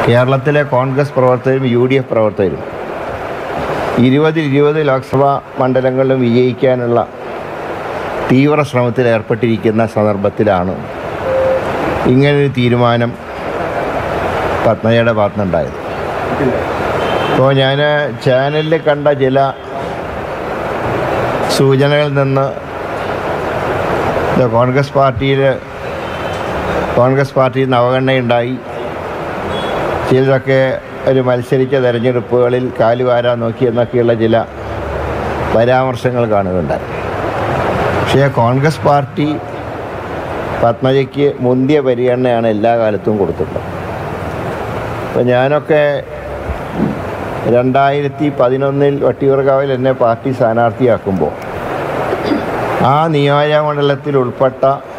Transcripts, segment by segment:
കേരളത്തിലെ കോൺഗ്രസ് പ്രവർത്തകരും U D F പ്രവർത്തകരും ഇരുപതിൽ ഇരുപത് ലോക്സഭാ മണ്ഡലങ്ങളിലും വിജയിക്കാനുള്ള തീവ്ര ശ്രമത്തിൽ ഏർപ്പെട്ടിരിക്കുന്ന സന്ദർഭത്തിലാണ് ഇങ്ങനൊരു തീരുമാനം പത്മജയുടെ ഭാഗത്തുനിന്നുണ്ടായത് അപ്പോൾ ഞാൻ ചാനലിൽ കണ്ട ചില സൂചനകളിൽ നിന്ന് ഇത് കോൺഗ്രസ് പാർട്ടിയിൽ കോൺഗ്രസ് പാർട്ടിയിൽ നിന്ന് അവഗണനയുണ്ടായി ചിലരൊക്കെ ഒരു മത്സരിച്ച തെരഞ്ഞെടുപ്പുകളിൽ കാലുവാരാൻ നോക്കി എന്നൊക്കെയുള്ള ചില പരാമർശങ്ങൾ കാണുകയുണ്ടായി പക്ഷേ കോൺഗ്രസ് പാർട്ടി പത്മജയ്ക്ക് മുന്തിയ പരിഗണനയാണ് എല്ലാ കാലത്തും കൊടുത്തിട്ടുള്ളത് അപ്പോൾ ഞാനൊക്കെ രണ്ടായിരത്തി പതിനൊന്നിൽ വട്ടിയൂർക്കാവിൽ എന്നെ പാർട്ടി സ്ഥാനാർത്ഥിയാക്കുമ്പോൾ ആ നിയോജകമണ്ഡലത്തിൽ ഉൾപ്പെട്ട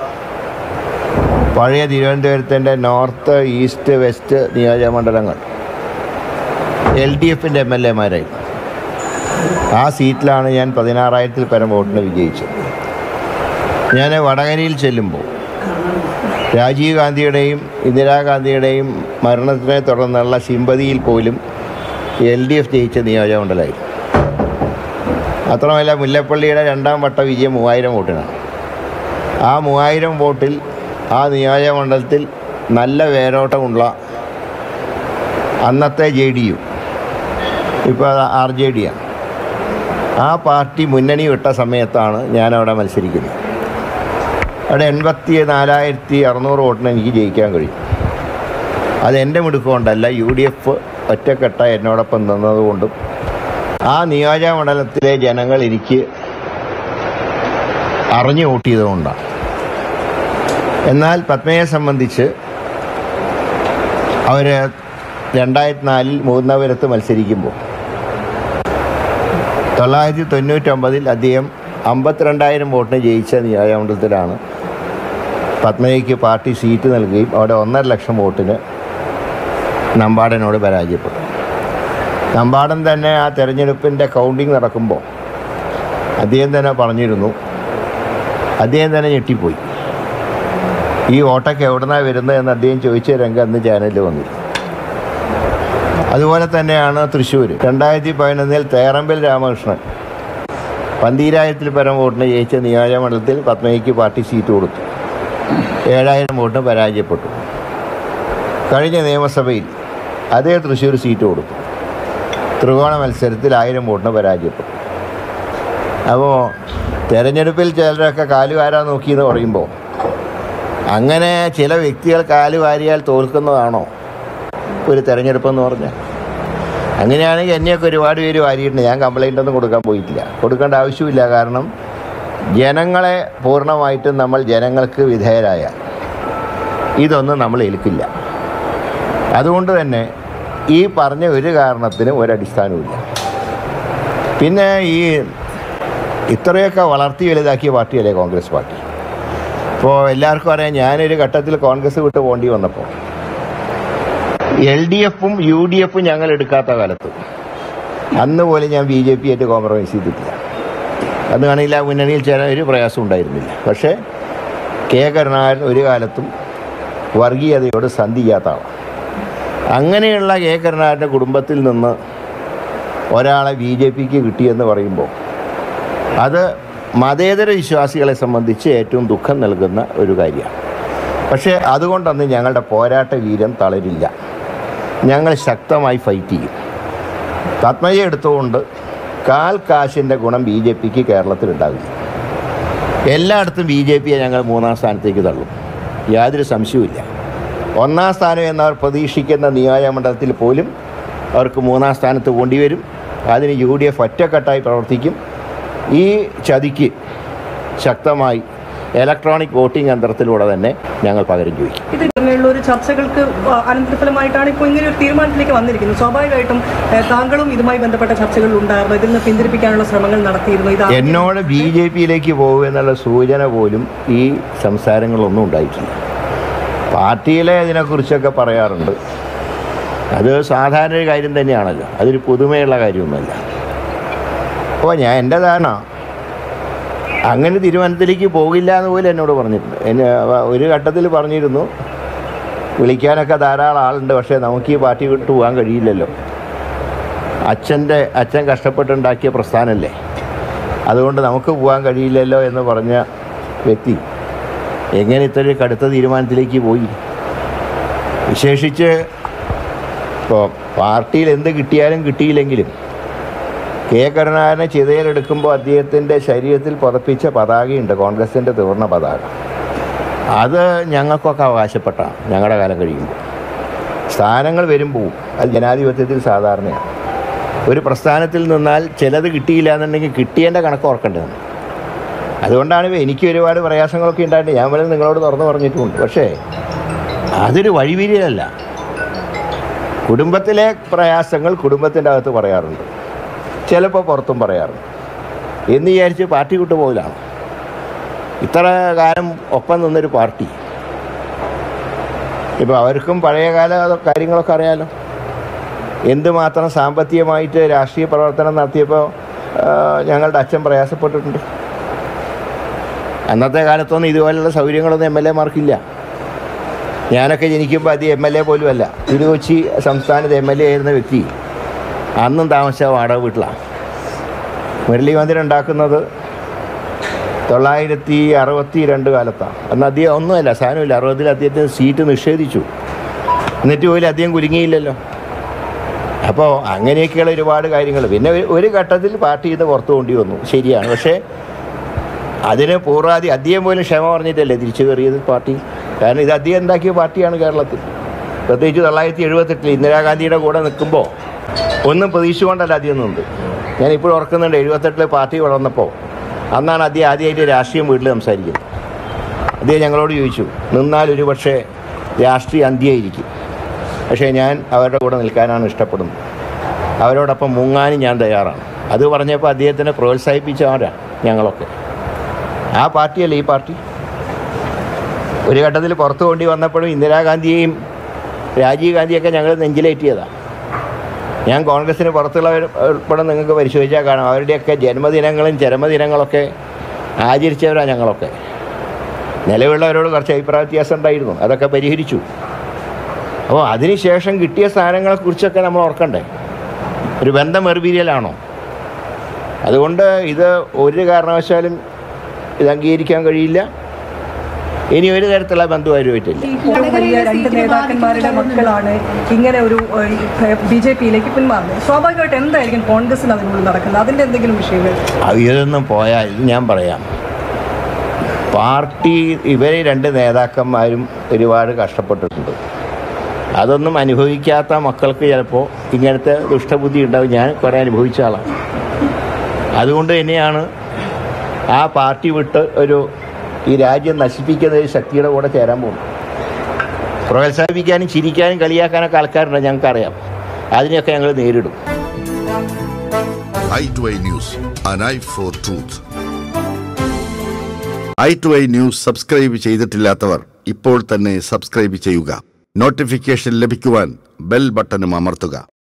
പഴയ തിരുവനന്തപുരത്തിൻ്റെ നോർത്ത് ഈസ്റ്റ് വെസ്റ്റ് നിയോജകമണ്ഡലങ്ങൾ എൽ ഡി എഫിൻ്റെ എം എൽ എമാരായി ആ സീറ്റിലാണ് ഞാൻ പതിനാറായിരത്തിൽ പരം വോട്ടിന് വിജയിച്ചത് ഞാൻ വടകരയിൽ ചെല്ലുമ്പോൾ രാജീവ് ഗാന്ധിയുടെയും ഇന്ദിരാഗാന്ധിയുടെയും മരണത്തിനെ തുടർന്നുള്ള സിമ്പതിയിൽ പോലും എൽ ഡി എഫ് ജയിച്ച നിയോജകമണ്ഡലമായി മാത്രമല്ല മുല്ലപ്പള്ളിയുടെ രണ്ടാം വട്ട വിജയം മൂവായിരം വോട്ടിനാണ് ആ മൂവായിരം വോട്ടിൽ ആ നിയോജകമണ്ഡലത്തിൽ നല്ല വേരോട്ടമുള്ള അന്നത്തെ ജെ ഡി യു ഇപ്പോൾ ആർ ജെ ഡിയാണ് ആ പാർട്ടി മുന്നണി വിട്ട സമയത്താണ് ഞാനവിടെ മത്സരിക്കുന്നത് അവിടെ എൺപത്തി നാലായിരത്തി അറുന്നൂറ് വോട്ടിന് എനിക്ക് ജയിക്കാൻ കഴിയും അത് എൻ്റെ മിടുക്കുകൊണ്ടല്ല യു ഡി എഫ് ഒറ്റക്കെട്ട എന്നോടൊപ്പം നിന്നതുകൊണ്ടും ആ നിയോജക മണ്ഡലത്തിലെ ജനങ്ങൾ എനിക്ക് അറിഞ്ഞു വോട്ട് ചെയ്തുകൊണ്ടാണ് എന്നാൽ പത്മയെ സംബന്ധിച്ച് അവർ രണ്ടായിരത്തി നാലിൽ മൂന്നപുരത്ത് മത്സരിക്കുമ്പോൾ തൊള്ളായിരത്തി തൊണ്ണൂറ്റൊമ്പതിൽ അദ്ദേഹം അമ്പത്തിരണ്ടായിരം വോട്ടിന് ജയിച്ച നിയോജകമണ്ഡലത്തിലാണ് പത്മജയ്ക്ക് പാർട്ടി സീറ്റ് നൽകുകയും അവിടെ ഒന്നര ലക്ഷം വോട്ടിന് നമ്പാടനോട് പരാജയപ്പെട്ടു നമ്പാടൻ തന്നെ ആ തെരഞ്ഞെടുപ്പിൻ്റെ കൗണ്ടിങ് നടക്കുമ്പോൾ അദ്ദേഹം തന്നെ പറഞ്ഞിരുന്നു അദ്ദേഹം തന്നെ ഞെട്ടിപ്പോയി ഈ വോട്ടൊക്കെ എവിടുന്നാണ് വരുന്നത് എന്ന് അദ്ദേഹം ചോദിച്ച രംഗം അന്ന് ചാനലിൽ വന്നിരുന്നു അതുപോലെ തന്നെയാണ് തൃശ്ശൂർ രണ്ടായിരത്തി പതിനൊന്നിൽ തേറമ്പിൽ രാമകൃഷ്ണൻ പന്തീരായിരത്തിൽ പരം വോട്ടിന് ജയിച്ച നിയോജകമണ്ഡലത്തിൽ പത്മയ്ക്ക് പാർട്ടി സീറ്റ് കൊടുത്തു ഏഴായിരം വോട്ടിന് പരാജയപ്പെട്ടു കഴിഞ്ഞ നിയമസഭയിൽ അതേ തൃശ്ശൂർ സീറ്റ് കൊടുത്തു ത്രികോണ മത്സരത്തിൽ ആയിരം വോട്ടിന് പരാജയപ്പെട്ടു അപ്പോൾ തെരഞ്ഞെടുപ്പിൽ ചിലരൊക്കെ കാലുവാരാൻ നോക്കിയെന്ന് പറയുമ്പോൾ അങ്ങനെ ചില വ്യക്തികൾ കാലുവാരിയാൽ തോൽക്കുന്നതാണോ ഒരു തെരഞ്ഞെടുപ്പെന്ന് പറഞ്ഞാൽ അങ്ങനെയാണെങ്കിൽ എന്നെയൊക്കെ ഒരുപാട് പേര് വാരിയിട്ടുണ്ട് ഞാൻ കംപ്ലൈൻ്റ് ഒന്നും കൊടുക്കാൻ പോയിട്ടില്ല കൊടുക്കേണ്ട ആവശ്യമില്ല കാരണം ജനങ്ങളെ പൂർണ്ണമായിട്ടും നമ്മൾ ജനങ്ങൾക്ക് വിധേയരായാൽ ഇതൊന്നും നമ്മൾ ഏൽക്കില്ല അതുകൊണ്ട് തന്നെ ഈ പറഞ്ഞ ഒരു കാരണത്തിനും ഒരടിസ്ഥാനവുമില്ല പിന്നെ ഈ ഇത്രയൊക്കെ വളർത്തി വലുതാക്കിയ പാർട്ടിയല്ലേ കോൺഗ്രസ് പാർട്ടി ഇപ്പോൾ എല്ലാവർക്കും അറിയാം ഞാനൊരു ഘട്ടത്തിൽ കോൺഗ്രസ് വിട്ട് പോകേണ്ടി വന്നപ്പോൾ എൽ ഡി എഫും യു ഡി എഫും ഞങ്ങൾ എടുക്കാത്ത കാലത്ത് അന്ന് പോലും ഞാൻ ബി ജെ പി ആയിട്ട് കോംപ്രമൈസ് ചെയ്തിട്ടില്ല അന്ന് ആണെങ്കിൽ ആ മുന്നണിയിൽ ചേരാൻ ഒരു പ്രയാസം ഉണ്ടായിരുന്നില്ല പക്ഷേ കെ കരുണാകരൻ ഒരു കാലത്തും വർഗീയതയോട് സന്ധി ചെയ്യാത്ത ആളാണ് അങ്ങനെയുള്ള കെ കരുണാകരൻ്റെ കുടുംബത്തിൽ നിന്ന് ഒരാളെ ബി ജെ പിക്ക് കിട്ടിയെന്ന് പറയുമ്പോൾ അത് മതേതര വിശ്വാസികളെ സംബന്ധിച്ച് ഏറ്റവും ദുഃഖം നൽകുന്ന ഒരു കാര്യമാണ് പക്ഷേ അതുകൊണ്ടൊന്നും ഞങ്ങളുടെ പോരാട്ട വീരം തളരില്ല ഞങ്ങൾ ശക്തമായി ഫൈറ്റ് ചെയ്യും പത്മജ എടുത്തുകൊണ്ട് കാൽ കാശിൻ്റെ ഗുണം ബി ജെ പിക്ക് കേരളത്തിലുണ്ടാവില്ല എല്ലായിടത്തും ബി ജെ പിയെ ഞങ്ങൾ മൂന്നാം സ്ഥാനത്തേക്ക് തള്ളും യാതൊരു സംശയവുമില്ല ഒന്നാം സ്ഥാനം എന്നവർ പ്രതീക്ഷിക്കുന്ന നിയോജകമണ്ഡലത്തിൽ പോലും അവർക്ക് മൂന്നാം സ്ഥാനത്ത് കൊണ്ടുവരും അതിന് യു ഡി എഫ് ഒറ്റക്കെട്ടായി പ്രവർത്തിക്കും ഈ ചതിക്ക് ശക്തമായി ഇലക്ട്രോണിക് വോട്ടിംഗ് യന്ത്രത്തിലൂടെ തന്നെ ഞങ്ങൾ പകരം ചോദിക്കും ഇത് ഇങ്ങനെയുള്ള ഒരു ചർച്ചകൾക്ക് ആ, അനന്തരഫലമായിട്ടാണ് ഇപ്പോൾ ഇങ്ങനെ ഒരു തീരുമാനത്തിലേക്ക് വന്നിരിക്കുന്നത് സ്വാഭാവികമായിട്ടും ഏ, താങ്കളും ഇതുമായി ബന്ധപ്പെട്ട ചർച്ചകൾ ഉണ്ടായിരുന്നു ഇതിൽ നിന്ന് പിന്തിരിപ്പിക്കാനുള്ള ശ്രമങ്ങൾ നടത്തിയിരുന്നു ഇത് ആദ്യം- എന്നോട് ബി ജെ പിയിലേക്ക് പോകുക എന്നുള്ള സൂചന പോലും ഈ സംസാരങ്ങളൊന്നും ഉണ്ടായിട്ടില്ല പാർട്ടിയിലെ ഇതിനെക്കുറിച്ചൊക്കെ പറയാറുണ്ട് അത് സാധാരണ ഒരു കാര്യം തന്നെയാണല്ലോ അതൊരു പുതുമയുള്ള കാര്യമൊന്നുമല്ല അപ്പോൾ ഞാൻ എൻ്റെ ധാരണ അങ്ങനെ തീരുമാനത്തിലേക്ക് പോകില്ല എന്ന് പോലും എന്നോട് പറഞ്ഞിട്ടുണ്ട് എന്നെ അവ- ഒരു ഘട്ടത്തിൽ പറഞ്ഞിരുന്നു വിളിക്കാനൊക്കെ ധാരാളം ആളുണ്ട് പക്ഷേ നമുക്ക് ഈ പാർട്ടി വിട്ട് പോകാൻ കഴിയില്ലല്ലോ അച്ഛൻ്റെ അച്ഛൻ കഷ്ടപ്പെട്ടുണ്ടാക്കിയ പ്രസ്ഥാനമല്ലേ അതുകൊണ്ട് നമുക്ക് പോകാൻ കഴിയില്ലല്ലോ എന്ന് പറഞ്ഞ വ്യക്തി എങ്ങനെ ഇത്ര കടുത്ത തീരുമാനത്തിലേക്ക് പോയി വിശേഷിച്ച് ഇപ്പോൾ പാർട്ടിയിൽ എന്ത് കിട്ടിയാലും കിട്ടിയില്ലെങ്കിലും കെ കരുണാകരനെ ചിതയിലെടുക്കുമ്പോൾ അദ്ദേഹത്തിൻ്റെ ശരീരത്തിൽ പുതപ്പിച്ച പതാകയുണ്ട് കോൺഗ്രസിൻ്റെ തീർന്ന പതാക അത് ഞങ്ങൾക്കൊക്കെ അവകാശപ്പെട്ടാണ് ഞങ്ങളുടെ കാലം കഴിയുമ്പോൾ സ്ഥാനങ്ങൾ വരും പോവും അത് ജനാധിപത്യത്തിൽ സാധാരണയാണ് ഒരു പ്രസ്ഥാനത്തിൽ നിന്നാൽ ചിലത് കിട്ടിയില്ല എന്നുണ്ടെങ്കിൽ കിട്ടിയതിൻ്റെ കണക്ക് ഓർക്കേണ്ടതാണ് അതുകൊണ്ടാണ് എനിക്ക് ഒരുപാട് പ്രയാസങ്ങളൊക്കെ ഉണ്ടായിട്ട് ഞാൻ വരെ നിങ്ങളോട് തുറന്നു പറഞ്ഞിട്ടുമുണ്ട് പക്ഷേ അതൊരു വഴിവിരിയല്ല കുടുംബത്തിലെ പ്രയാസങ്ങൾ കുടുംബത്തിൻ്റെ അകത്ത് പറയാറുണ്ട് ചിലപ്പോൾ പുറത്തും പറയാറുണ്ട് എന്ന് വിചാരിച്ച് പാർട്ടി വിട്ടു പോകലാണ് ഇത്ര കാലം ഒപ്പം നിന്നൊരു പാർട്ടി ഇപ്പോൾ അവർക്കും പഴയകാല കാര്യങ്ങളൊക്കെ അറിയാലോ എന്തുമാത്രം സാമ്പത്തികമായിട്ട് രാഷ്ട്രീയ പ്രവർത്തനം നടത്തിയപ്പോൾ ആ, ഞങ്ങളുടെ അച്ഛൻ പ്രയാസപ്പെട്ടിട്ടുണ്ട് അന്നത്തെ കാലത്തൊന്നും ഇതുപോലുള്ള സൗകര്യങ്ങളൊന്നും എം എൽ എമാർക്കില്ല ഞാനൊക്കെ ജനിക്കുമ്പോൾ അത് എം എൽ എ പോലും അല്ല തിരുകൊച്ചി സംസ്ഥാനത്ത് എം എൽ എ ആയിരുന്ന വ്യക്തി അന്നും താമസിച്ച വാടക വീട്ടിലാണ് മുരളി മന്ദിരം ഉണ്ടാക്കുന്നത് തൊള്ളായിരത്തി അറുപത്തി രണ്ട് കാലത്താണ് അന്ന് അദ്ദേഹം ഒന്നുമല്ല സാധനമില്ല അറുപതിൽ അദ്ദേഹത്തിന് സീറ്റ് നിഷേധിച്ചു എന്നിട്ട് പോലും അദ്ദേഹം കുലുങ്ങിയില്ലല്ലോ അപ്പോൾ അങ്ങനെയൊക്കെയുള്ള ഒരുപാട് കാര്യങ്ങൾ പിന്നെ ഒരു- ഒരു ഘട്ടത്തിൽ പാർട്ടി ഇത് പുറത്തു കൊണ്ടി വന്നു ശരിയാണ് പക്ഷേ അതിന് പൂർവാധി അദ്ദേഹം പോലും ക്ഷമ പറഞ്ഞിട്ടല്ലേ തിരിച്ചു കയറിയത് പാർട്ടി കാരണം ഇത് അദ്ദേഹം ഉണ്ടാക്കിയ പാർട്ടിയാണ് കേരളത്തിൽ പ്രത്യേകിച്ച് തൊള്ളായിരത്തി എഴുപത്തെട്ടിൽ ഇന്ദിരാഗാന്ധിയുടെ കൂടെ നിൽക്കുമ്പോൾ ഒന്നും പ്രതീക്ഷിച്ചുകൊണ്ടല്ല അദ്ദേഹം നിന്നത് ഞാൻ ഇപ്പോഴും ഓർക്കുന്നുണ്ട് എഴുപത്തെട്ടിൽ പാർട്ടി വളർന്നപ്പോൾ അന്നാണ് അദ്ദേഹം ആദ്യമായിട്ട് രാഷ്ട്രീയം വീട്ടിൽ സംസാരിക്കുന്നത് അദ്ദേഹം ഞങ്ങളോട് ചോദിച്ചു നിന്നാൽ ഒരു പക്ഷേ രാഷ്ട്രീയ അന്ത്യമായിരിക്കും പക്ഷേ ഞാൻ അവരുടെ കൂടെ നിൽക്കാനാണ് ഇഷ്ടപ്പെടുന്നത് അവരോടൊപ്പം മുങ്ങാനും ഞാൻ തയ്യാറാണ് അത് പറഞ്ഞപ്പോൾ അദ്ദേഹത്തിനെ പ്രോത്സാഹിപ്പിച്ചവരാണ് ഞങ്ങളൊക്കെ ആ പാർട്ടിയല്ല ഈ പാർട്ടി ഒരു ഘട്ടത്തിൽ പുറത്തു കൊണ്ടി വന്നപ്പോഴും ഇന്ദിരാഗാന്ധിയെയും രാജീവ് ഗാന്ധിയൊക്കെ ഞങ്ങൾ നെഞ്ചിലേറ്റിയതാണ് ഞാൻ കോൺഗ്രസ്സിന് പുറത്തുള്ളവർ ഉൾപ്പെടെ നിങ്ങൾക്ക് പരിശോധിച്ചാൽ കാണാം അവരുടെയൊക്കെ ജന്മദിനങ്ങളും ചരമദിനങ്ങളൊക്കെ ആചരിച്ചവരാണ് ഞങ്ങളൊക്കെ നിലവിലുള്ളവരോട് കുറച്ച് അഭിപ്രായ വ്യത്യാസം ഉണ്ടായിരുന്നു അതൊക്കെ പരിഹരിച്ചു അപ്പോൾ അതിനുശേഷം കിട്ടിയ സ്ഥാനങ്ങളെക്കുറിച്ചൊക്കെ നമ്മൾ ഓർക്കണ്ടേ ഒരു ബന്ധം എർബീരിയലാണോ അതുകൊണ്ട് ഇത് ഒരു കാരണവശാലും ഇത് അംഗീകരിക്കാൻ കഴിയില്ല ഇനി ഒരു തരത്തിലുള്ള ബന്ധുവാരുമായിട്ടില്ല ഏറ്റവും വലിയ രണ്ട് നേതാക്കന്മാരുടെ മക്കളാണ് ഇങ്ങനെ ഒരു ബി ജെ പിയിലേക്ക് പിന്മാറുന്നത് സ്വാഭാവികമായിട്ട് എന്തായിരിക്കും കോൺഗ്രസിന് അതിനുള്ളിൽ നടക്കുന്നത് അതിന്റെ എന്തെങ്കിലും വിഷയങ്ങൾ അത് ഇതൊന്നും പോയാൽ ഇത് ഞാൻ പറയാം പാർട്ടി ഇവരെ രണ്ട് നേതാക്കന്മാരും ഒരുപാട് കഷ്ടപ്പെട്ടിട്ടുണ്ട് അതൊന്നും അനുഭവിക്കാത്ത മക്കൾക്ക് ചിലപ്പോൾ ഇങ്ങനത്തെ ദുഷ്ടബുദ്ധി ഉണ്ടാവും ഞാൻ കുറേ അനുഭവിച്ച ആളാണ് അതുകൊണ്ട് തന്നെയാണ് ആ പാർട്ടി വിട്ട് ഒരു ഈ രാജ്യം നശിപ്പിക്കുന്ന ഒരു ശക്തിയുടെ കൂടെ ചേരാൻ പോകുന്നത് പ്രോത്സാഹിപ്പിക്കാനും ചിരിക്കാനും കളിയാക്കാനൊക്കെ ആൾക്കാരുണ്ട് ഞങ്ങൾക്കറിയാം അതിനെയൊക്കെ ഞങ്ങൾ നേരിടും I to I news an eye for truth I to I news subscribe ചെയ്തിട്ടില്ലാത്തവർ ഇപ്പോൾ തന്നെ സബ്സ്ക്രൈബ് ചെയ്യുക നോട്ടിഫിക്കേഷൻ ലഭിക്കുവാൻ ബെൽ ബട്ടണും അമർത്തുക